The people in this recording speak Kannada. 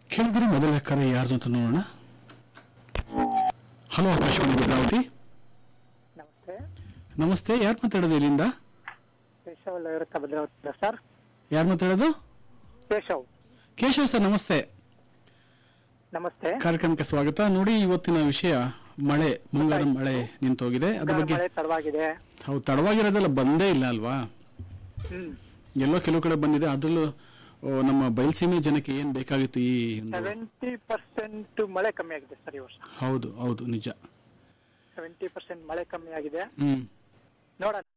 ಕೇಳಿದ್ರೆ ಮೊದಲ ಕರೆ ಯಾರ್ದು ಅಂತ ನೋಡೋಣ ಹಲೋ ಆಕಾಶವಾಣಿ ಭದ್ರಾವತಿ ನಮಸ್ತೆ ನಮಸ್ತೆ ಯಾರು ಮಾತಾಡೋದು ಇಲ್ಲಿಂದ ಕೇಶವ್ ಲಯರತ್ತ ಭದ್ರಾವತಿ ಸರ್ ಯಾರು ಮಾತಾಡೋದು ಕೇಶವ್ ಕೇಶವ್ ಸರ್ ನಮಸ್ತೆ ನಮಸ್ತೆ ಕಾರ್ಯಕ್ರಮಕ್ಕೆ ಸ್ವಾಗತ ನೋಡಿ ಇವತ್ತಿನ ವಿಷಯ ಮಳೆ ಮುಂಗಾರು ಮಳೆ ನಿಂತೋಗಿದೆ ಅದ್ರ ಬಗ್ಗೆ ಮಳೆ ತಡವಾಗಿದೆ ಹೌದು ತಡವಾಗಿರೋದೆಲ್ಲ ಬಂದೇ ಇಲ್ಲ ಅಲ್ವಾ ಹ್ಮ್ ಎಲ್ಲೋ ಕೆಲವು ಕಡೆ ಬಂದಿದೆ ಅದರಲ್ಲೂ ಓ, ನಮ್ಮ ಬಯಲ್ಸೀಮೆ ಜನಕ್ಕೆ ಏನ್ ಬೇಕಾಗಿತ್ತು ಈ ಒಂದು ಸೆವೆಂಟಿ ಪರ್ಸೆಂಟ್ ಮಳೆ ಕಮ್ಮಿ ಆಗಿದೆ ಸರ್ ಈ ವರ್ಷ ಹೌದು ಹೌದು ನಿಜ ಸೆವೆಂಟಿ ಪರ್ಸೆಂಟ್ ಮಳೆ ಕಮ್ಮಿ ಆಗಿದೆ ಹ್ಮ್ ನೋಡೋಣ